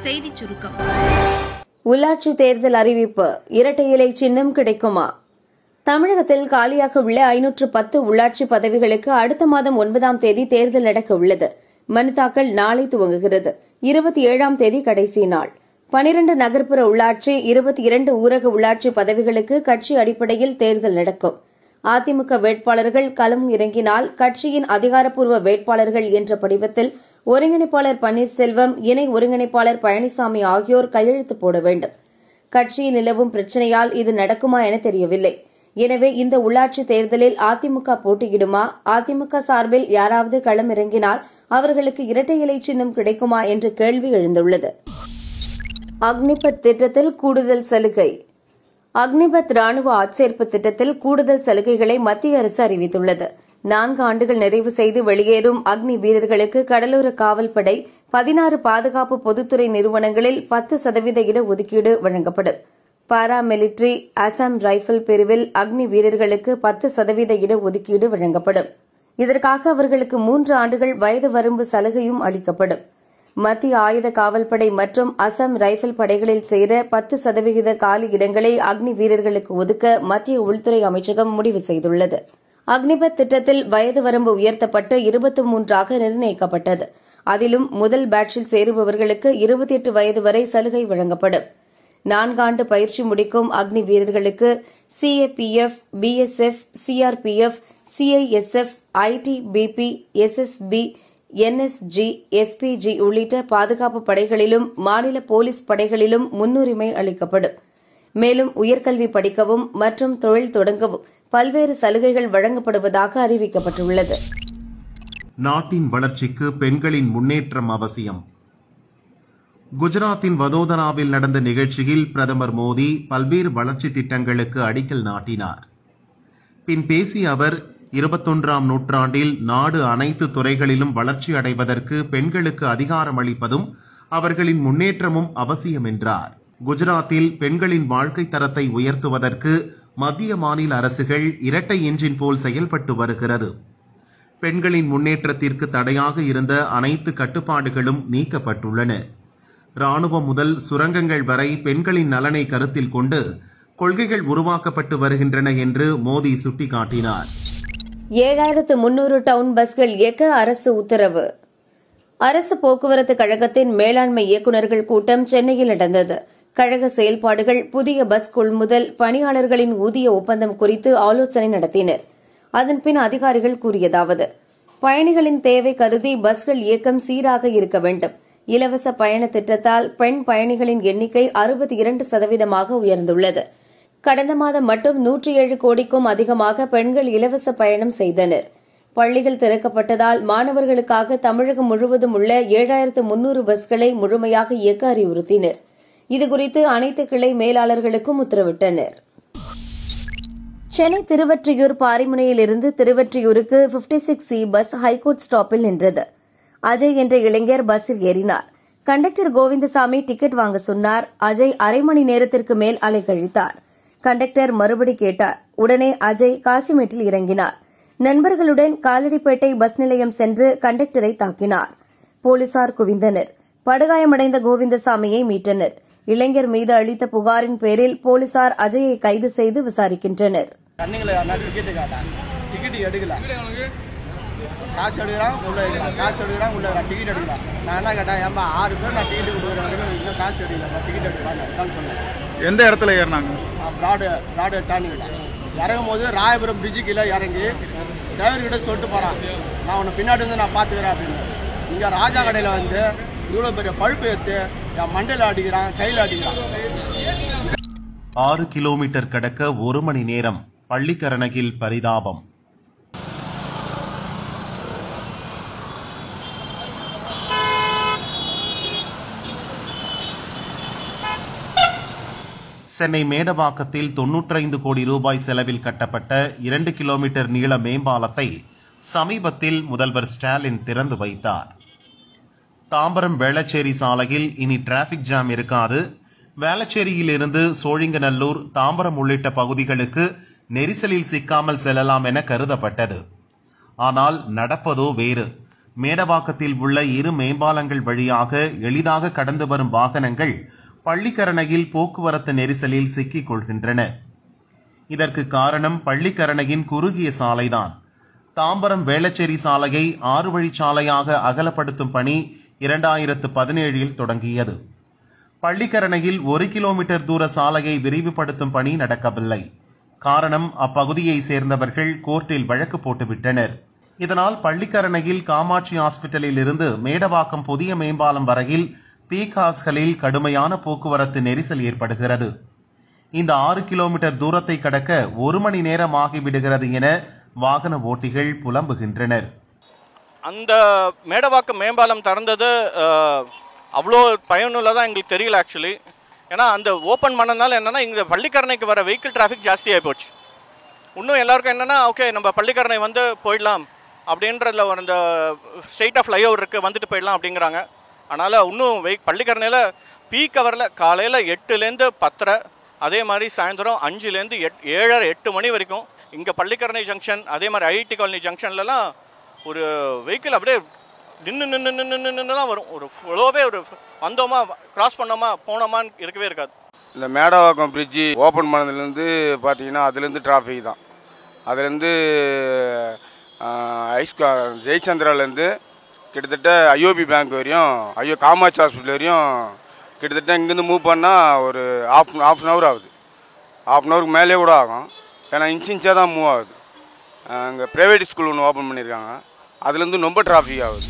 செய்திச் சுருக்கம் உள்ளாட்சி தேர்தல் அறிவிப்பு இரட்டை இலை சின்னம் கிடைக்குமா தமிழகத்தில் காலியாக உள்ள ஐநூற்று பத்து உள்ளாட்சி பதவிகளுக்கு அடுத்த மாதம் ஒன்பதாம் தேதி தேர்தல் நடக்க உள்ளது மனு தாக்கல் நாளை துவங்குகிறது இருபத்தி ஏழாம் தேதி கடைசி நாள் பனிரண்டு நகர்ப்புற உள்ளாட்சி இருபத்தி இரண்டு ஊரக உள்ளாட்சி பதவிகளுக்கு கட்சி அடிப்படையில் தேர்தல் நடக்கும் அதிமுக வேட்பாளர்கள் களம் இறங்கினால் கட்சியின் அதிகாரப்பூர்வ வேட்பாளர்கள் என்ற படிவத்தில் ஒருங்கிணைப்பாளர் பன்னீர்செல்வம் இணை ஒருங்கிணைப்பாளர் பழனிசாமி ஆகியோர் கையெழுத்து போட வேண்டும் கட்சியில் நிலவும் பிரச்சினையால் இது நடக்குமா என தெரியவில்லை எனவே இந்த உள்ளாட்சி தேர்தலில் அதிமுக போட்டியிடுமா அதிமுக சார்பில் யாராவது களம் இறங்கினால் அவர்களுக்கு இரட்டை இலை சின்னம் கிடைக்குமா என்ற கேள்வி எழுந்துள்ளது அக்னிபத் திட்டத்தில் கூடுதல் சலுகை அக்னிபத் ராணுவ ஆட்சேர்ப்பு திட்டத்தில் கூடுதல் சலுகைகளை மத்திய அரசு அறிவித்துள்ளது நான்கு ஆண்டுகள் நிறைவு செய்து வெளியேறும் அக்னி வீரர்களுக்கு கடலோர காவல்படை பதினாறு பாதுகாப்பு பொதுத்துறை நிறுவனங்களில் பத்து சதவீத இடஒதுக்கீடு வழங்கப்படும் பாரா மிலிட்ரி அசாம் ரைபிள் பிரிவில் அக்னி வீரர்களுக்கு பத்து சதவீத இடஒதுக்கீடு வழங்கப்படும் இதற்காக அவர்களுக்கு மூன்று ஆண்டுகள் வயது வரம்பு சலுகையும் அளிக்கப்படும் மத்திய ஆயுத காவல்படை மற்றும் அசாம் ரைபிள் படைகளில் சேர பத்து சதவிகித காலி இடங்களை அக்னி வீரர்களுக்கு ஒதுக்க மத்திய உள்துறை அமைச்சகம் முடிவு செய்துள்ளது அக்னிபத் திட்டத்தில் வயது வரம்பு உயர்த்தப்பட்டு இருபத்தி மூன்றாக நிர்ணயிக்கப்பட்டது அதிலும் முதல் பேட்சில் சேருபவர்களுக்கு இருபத்தி எட்டு வயது வரை சலுகை வழங்கப்படும் நான்காண்டு பயிற்சி முடிக்கும் அக்னி வீரர்களுக்கு CAPF BSF CRPF CISF ITBP SSB NSG SPG உள்ளிட்ட பாதுகாப்பு படைகளிலும் மாநில போலீஸ் படைகளிலும் முன்னுரிமை அளிக்கப்படும் மேலும் உயர்கல்வி படிக்கவும் மற்றும் தொழில் தொடங்கவும் பல்வேறு சலுகைகள் வழங்கப்படுவதாக அறிவிக்கப்பட்டுள்ளது நாட்டின் வளர்ச்சிக்கு பெண்களின் முன்னேற்றம் அவசியம் குஜராத்தின் வதோதராவில் நடந்த நிகழ்ச்சியில் பிரதமர் மோடி பல்வேறு வளர்ச்சி திட்டங்களுக்கு அடிக்கல் நாட்டினார் பின் பேசிய அவர் இருபத்தொன்றாம் நூற்றாண்டில் நாடு அனைத்து துறைகளிலும் வளர்ச்சி அடைவதற்கு பெண்களுக்கு அதிகாரம் அளிப்பதும் அவர்களின் முன்னேற்றமும் அவசியம் என்றார் குஜராத்தில் பெண்களின் வாழ்க்கை தரத்தை உயர்த்துவதற்கு மத்திய மாநில அரசுகள் இரட்டை என்ஜின் போல் செயல்பட்டு வருகிறது பெண்களின் முன்னேற்றத்திற்கு தடையாக இருந்த அனைத்து கட்டுப்பாடுகளும் நீக்கப்பட்டுள்ளன ராணுவம் முதல் சுரங்கங்கள் வரை பெண்களின் நலனை கருத்தில் கொண்டு கொள்கைகள் உருவாக்கப்பட்டு வருகின்றன என்று மோடி சுட்டிக்காட்டினார் ஏழாயிரத்து முன்னூறு டவுன் பஸ்கள் இயக்க அரசு உத்தரவு அரசு போக்குவரத்து கழகத்தின் மேலாண்மை இயக்குநர்கள் கூட்டம் சென்னையில் நடந்தது கழக செயல்பாடுகள் புதிய பஸ் கொள்முதல் பணியாளர்களின் ஊதிய ஒப்பந்தம் குறித்து ஆலோசனை நடத்தினர் அதன்பின் அதிகாரிகள் கூறியதாவது பயணிகளின் தேவை கருதி பஸ்கள் இயக்கம் சீராக இருக்க வேண்டும் இலவச பயண திட்டத்தால் பெண் பயணிகளின் எண்ணிக்கை அறுபத்தி இரண்டு சதவீதமாக உயர்ந்துள்ளது கடந்த மாதம் மட்டும் நூற்றி ஏழு கோடிக்கும் அதிகமாக பெண்கள் இலவச பயணம் செய்தனர் பள்ளிகள் திறக்கப்பட்டதால் மாணவர்களுக்காக தமிழகம் முழுவதும் உள்ள ஏழாயிரத்து முன்னூறு பஸ்களை முழுமையாக இயக்க அறிவுறுத்தினர் இதுகுறித்து அனைத்து கிளை மேலாளர்களுக்கும் உத்தரவிட்டனர் சென்னை திருவற்றியூர் பாரிமுனையில் இருந்து திருவற்றியூருக்கு fifty six C bus high court ஸ்டாப்பில் நின்றது அஜய் என்ற இளைஞர் பஸ்ஸில் ஏறினார் கண்டக்டர் கோவிந்தசாமி டிக்கெட் வாங்க சொன்னார் அஜய் அரை மணி நேரத்திற்கு மேல் அலைக்கழித்தார் கண்டக்டர் மறுபடி கேட்டார் உடனே அஜய் காசிமேட்டில் இறங்கினார் நண்பர்களுடன் காலடிப்பேட்டை பஸ் நிலையம் சென்று கண்டக்டரை தாக்கினார் போலீசார் குவிந்தனர் படுகாயமடைந்த கோவிந்தசாமியை மீட்டனர் இளைஞர் மீது அளித்த புகாரின் பேரில் போலீசார் அஜயை கைது செய்து விசாரிக்கின்றனர் ரன்னிங்கில் யாருனா டிக்கெட்டு கேட்டான் டிக்கெட்டு எடுக்கல காசு எடுக்கிறான் உள்ள எடுக்கிறான் காசு எடுக்கிறான் உள்ள எடுக்கிறான் டிக்கெட் எடுக்கலாம் நான் என்ன கேட்டேன் ஏன்பா ஆறு பேர் நான் டிக்கெட் கொடுக்குறேன் இன்னும் காசு எடுக்கல டிக்கெட் எடுக்கலாம் தான் சொன்னேன் எந்த இடத்துல ஏறினாங்க ப்ராடு ப்ராடு டேர்னிங்கில் இறங்கும் போது ராயபுரம் பிரிட்ஜு கீழே இறங்கி டிரைவர்கிட்ட சொல்லிட்டு போகிறான் நான் உன்னை பின்னாடி வந்து நான் பார்த்துக்கிறேன் அப்படின்னு இங்கே ராஜா கடையில் வந்து இவ்வளோ பெரிய பழுப்பு எடுத்து என் மண்டையில் அடிக்கிறான் கையில் அடிக்கிறான் ஆறு கிலோமீட்டர் கடக்க ஒரு மணி நேரம் பள்ளிக்கரணகில் பரிதாபம் சென்னை மேடவாக்கத்தில் தொன்னூற்றைந்து கோடி ரூபாய் செலவில் கட்டப்பட்ட இரண்டு கிலோமீட்டர் நீள மேம்பாலத்தை சமீபத்தில் முதல்வர் ஸ்டாலின் திறந்து வைத்தார் தாம்பரம் வேளச்சேரி சாலையில் இனி டிராபிக் ஜாம் இருக்காது வேளச்சேரியில் இருந்து சோழிங்கநல்லூர் தாம்பரம் உள்ளிட்ட பகுதிகளுக்கு நெரிசலில் சிக்காமல் செல்லலாம் என கருதப்பட்டது ஆனால் நடப்பதோ வேறு மேடவாக்கத்தில் உள்ள இரு மேம்பாலங்கள் வழியாக எளிதாக கடந்து வரும் வாகனங்கள் பள்ளிக்கரணையில் போக்குவரத்து நெரிசலில் சிக்கிக் கொள்கின்றன இதற்கு காரணம் பள்ளிக்கரணையின் குறுகிய சாலைதான் தாம்பரம் வேளச்சேரி சாலையை ஆறு வழிச்சாலையாக அகலப்படுத்தும் பணி இரண்டாயிரத்து பதினேழில் தொடங்கியது பள்ளிக்கரணையில் ஒரு கிலோமீட்டர் தூர சாலையை விரிவுபடுத்தும் பணி நடக்கவில்லை காரணம் அப்பகுதியை சேர்ந்தவர்கள் கோர்ட்டில் வழக்கு போட்டுவிட்டனர் இதனால் பள்ளிக்கரணையில் காமாட்சி ஹாஸ்பிட்டலில் இருந்து மேடவாக்கம் புதிய மேம்பாலம் வரையில் பீகாஸ்களில் கடுமையான போக்குவரத்து நெரிசல் ஏற்படுகிறது இந்த ஆறு கிலோமீட்டர் தூரத்தை கடக்க ஒரு மணி நேரம் ஆகிவிடுகிறது என வாகன ஓட்டிகள் புலம்புகின்றனர் அந்த மேடவாக்கம் மேம்பாலம் திறந்தது அஹ், அவ்வளோ பயனுள்ளதாக எங்களுக்கு தெரியல ஆக்சுவலி ஏன்னா அந்த ஓப்பன் பண்ணனால என்னன்னா இங்கே பள்ளிக்கரணைக்கு வர வெஹிக்கிள் டிராஃபிக் ஜாஸ்தியாகி போச்சு இன்னும் எல்லாருக்கும் என்னன்னா ஓகே நம்ம பள்ளிக்கரணை வந்து போயிடலாம் அப்படின்றதுல ஒரு அந்த ஸ்ட்ரெயிட் ஆஃப் ஃப்ளைஓவர் இருக்குது வந்துட்டு போயிடலாம் அப்படிங்கிறாங்க அதனால் இன்னும் வெய் பள்ளிக்கரணையில் பீக் ஹவரில் காலையில் எட்டுலேருந்து பத்தரை அதே மாதிரி சாயந்தரம் அஞ்சுலேருந்து எட் ஏழரை எட்டு மணி வரைக்கும் இங்கே பள்ளிக்கரணை ஜங்ஷன் அதே மாதிரி ஐஐடி காலனி ஜங்ஷன்லலாம் ஒரு வெஹிக்கிள் அப்படியே நின்று நின்று நின்று நின்று தான் வரும் ஒரு ஃப்ளோவே ஒரு வந்தோமா கிராஸ் பண்ணோமா போனோமான்னு இருக்கவே இருக்காது இந்த மேடவாக்கம் பிரிட்ஜி ஓப்பன் பண்ணதுலேருந்து பார்த்தீங்கன்னா அதுலேருந்து டிராஃபிக் தான் அதுலேருந்து ஐஸ்கா ஜெயச்சந்திராலேருந்து கிட்டத்தட்ட ஐஓபி பேங்க் வரையும் ஐயோ காமாட்சி ஹாஸ்பிட்டல் வரையும் கிட்டத்தட்ட இங்கேருந்து மூவ் பண்ணால் ஒரு ஆஃப் ஆஃப் அன் ஹவர் ஆகுது ஆஃப் அன் ஹவருக்கு மேலே கூட ஆகும் ஏன்னா இன்ச் இன்ச்சாக தான் மூவ் ஆகுது அங்கே ப்ரைவேட் ஸ்கூல் ஒன்று ஓப்பன் பண்ணியிருக்காங்க அதுலேருந்து ரொம்ப டிராஃபிக் ஆகுது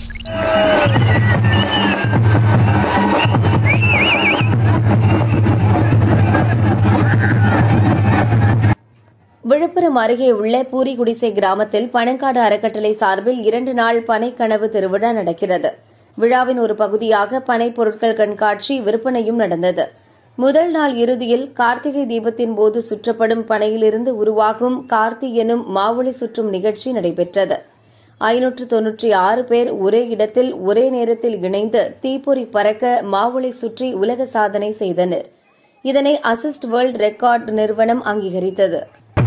விழுப்புரம் அருகே உள்ள பூரிகுடிசை கிராமத்தில் பனங்காடு அறக்கட்டளை சார்பில் இரண்டு நாள் பனைக்கனவு திருவிழா நடக்கிறது விழாவின் ஒரு பகுதியாக பனை பொருட்கள் கண்காட்சி விற்பனையும் நடந்தது முதல் நாள் இறுதியில் கார்த்திகை தீபத்தின் போது சுற்றப்படும் பனையிலிருந்து உருவாகும் கார்த்தி எனும் மாவுளி சுற்றும் நிகழ்ச்சி நடைபெற்றது ஐநூற்று தொன்னூற்றி ஆறு பேர் ஒரே இடத்தில் ஒரே நேரத்தில் இணைந்து தீப்பொறி பறக்க மாவுளை சுற்றி உலக சாதனை செய்தனர் இதனை அசிஸ்ட் வேர்ல்ட் ரெக்கார்ட் நிறுவனம் அங்கீகரித்தது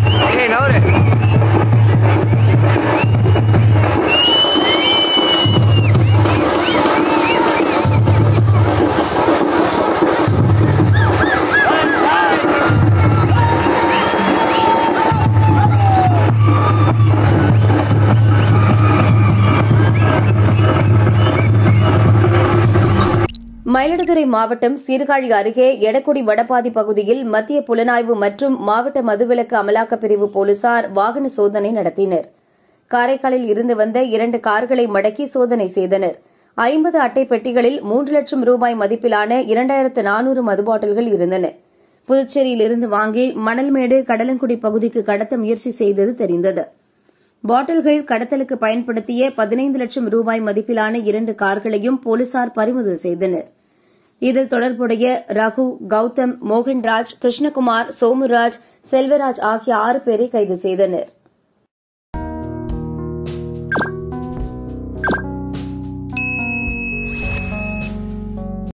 மயிலாடுதுறை மாவட்டம் சீர்காழி அருகே எடக்குடி வடபாதி பகுதியில் மத்திய புலனாய்வு மற்றும் மாவட்ட மதுவிலக்கு அமலாக்கப் பிரிவு போலீசார் வாகன சோதனை நடத்தினர் காரைக்காலில் இருந்து வந்த இரண்டு கார்களை மடக்கி சோதனை செய்தனர் ஐம்பது அட்டை பெட்டிகளில் மூன்று லட்சம் ரூபாய் மதிப்பிலான இரண்டாயிரத்து நானூறு மது பாட்டில்கள் இருந்தன புதுச்சேரியில் இருந்து வாங்கி மணல்மேடு கடலங்குடி பகுதிக்கு கடத்த முயற்சி செய்தது தெரிந்தது பாட்டில்கள் கடத்தலுக்கு பயன்படுத்திய பதினைந்து லட்சம் ரூபாய் மதிப்பிலான இரண்டு கார்களையும் போலீசார் பறிமுதல் செய்தனர் இதில் தொடர்புடைய ரகு கௌதம் மோகன்ராஜ் கிருஷ்ணகுமார் சோமுராஜ் செல்வராஜ் ஆகிய ஆறு பேரை கைது செய்தனா்